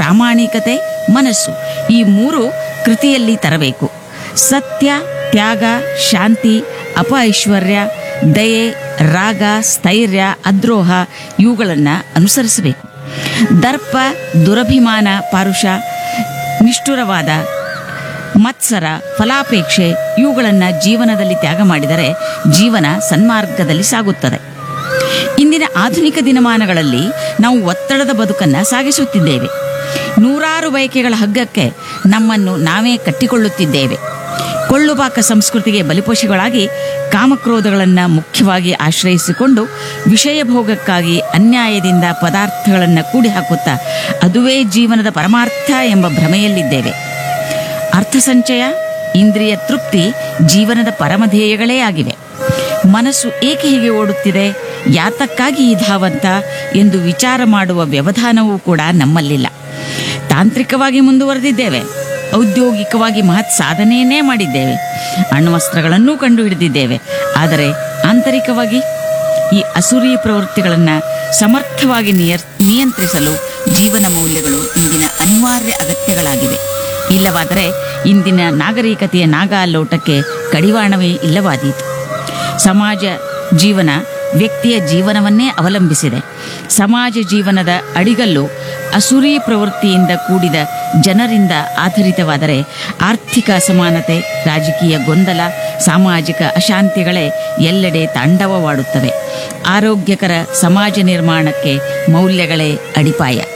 ಪ್ರಾಮಾಣಿಕತೆ ಮನಸ್ಸು ಈ ಮೂರು ಕೃತಿಯಲ್ಲಿ ತರಬೇಕು ಸತ್ಯ ತ್ಯಾಗ ಶಾಂತಿ ಅಪ ಐಶ್ವರ್ಯ ದಯೆ ರಾಗ ಸ್ಥೈರ್ಯ ಅದ್ರೋಹ ಇವುಗಳನ್ನು ಅನುಸರಿಸಬೇಕು ದರ್ಪ ದುರಭಿಮಾನ ಪಾರುಷ ನಿಷ್ಠುರವಾದ ಮತ್ಸರ ಫಲಾಪೇಕ್ಷೆ ಇವುಗಳನ್ನು ಜೀವನದಲ್ಲಿ ತ್ಯಾಗ ಮಾಡಿದರೆ ಜೀವನ ಸನ್ಮಾರ್ಗದಲ್ಲಿ ಸಾಗುತ್ತದೆ ಇಂದಿನ ಆಧುನಿಕ ದಿನಮಾನಗಳಲ್ಲಿ ನಾವು ಒತ್ತಡದ ಬದುಕನ್ನು ಸಾಗಿಸುತ್ತಿದ್ದೇವೆ ನೂರಾರು ಬಯಕೆಗಳ ಹಗ್ಗಕ್ಕೆ ನಮ್ಮನ್ನು ನಾವೇ ಕಟ್ಟಿಕೊಳ್ಳುತ್ತಿದ್ದೇವೆ ಕೊಳ್ಳುಬಾಕ ಸಂಸ್ಕೃತಿಗೆ ಬಲಿಪೋಷಿಗಳಾಗಿ ಕಾಮಕ್ರೋಧಗಳನ್ನು ಮುಖ್ಯವಾಗಿ ಆಶ್ರಯಿಸಿಕೊಂಡು ವಿಷಯ ಭೋಗಕ್ಕಾಗಿ ಅನ್ಯಾಯದಿಂದ ಪದಾರ್ಥಗಳನ್ನು ಕೂಡಿ ಹಾಕುತ್ತಾ ಅದುವೇ ಜೀವನದ ಪರಮಾರ್ಥ ಎಂಬ ಭ್ರಮೆಯಲ್ಲಿದ್ದೇವೆ ಅರ್ಥಸಂಚಯ ಇಂದ್ರಿಯ ತೃಪ್ತಿ ಜೀವನದ ಪರಮಧೇಯಗಳೇ ಆಗಿವೆ ಮನಸ್ಸು ಏಕೆ ಹೀಗೆ ಓಡುತ್ತಿದೆ ಯಾತಕ್ಕಾಗಿ ಈ ಧಾವಂತ ಎಂದು ವಿಚಾರ ಮಾಡುವ ವ್ಯವಧಾನವೂ ಕೂಡ ನಮ್ಮಲ್ಲಿಲ್ಲ ತಾಂತ್ರಿಕವಾಗಿ ಮುಂದುವರೆದಿದ್ದೇವೆ ಔದ್ಯೋಗಿಕವಾಗಿ ಮಹತ್ ಸಾಧನೆಯನ್ನೇ ಮಾಡಿದ್ದೇವೆ ಅಣ್ವಸ್ತ್ರಗಳನ್ನೂ ಕಂಡುಹಿಡಿದಿದ್ದೇವೆ ಆದರೆ ಆಂತರಿಕವಾಗಿ ಈ ಅಸುರಿ ಪ್ರವೃತ್ತಿಗಳನ್ನು ಸಮರ್ಥವಾಗಿ ನಿಯರ್ ನಿಯಂತ್ರಿಸಲು ಜೀವನ ಮೌಲ್ಯಗಳು ಇಂದಿನ ಅನಿವಾರ್ಯ ಅಗತ್ಯಗಳಾಗಿವೆ ಇಲ್ಲವಾದರೆ ಇಂದಿನ ನಾಗರಿಕತೆಯ ನಾಗಾಲೋಟಕ್ಕೆ ಕಡಿವಾಣವೇ ಇಲ್ಲವಾದೀತು ಸಮಾಜ ಜೀವನ ವ್ಯಕ್ತಿಯ ಜೀವನವನ್ನೇ ಅವಲಂಬಿಸಿದೆ ಸಮಾಜ ಜೀವನದ ಅಡಿಗಲ್ಲು ಅಸುರಿ ಪ್ರವೃತ್ತಿಯಿಂದ ಕೂಡಿದ ಜನರಿಂದ ಆಧರಿತವಾದರೆ ಆರ್ಥಿಕ ಅಸಮಾನತೆ ರಾಜಕೀಯ ಗೊಂದಲ ಸಾಮಾಜಿಕ ಅಶಾಂತಿಗಳೇ ಎಲ್ಲೆಡೆ ತಾಂಡವವಾಡುತ್ತವೆ ಆರೋಗ್ಯಕರ ಸಮಾಜ ನಿರ್ಮಾಣಕ್ಕೆ ಮೌಲ್ಯಗಳೇ ಅಡಿಪಾಯ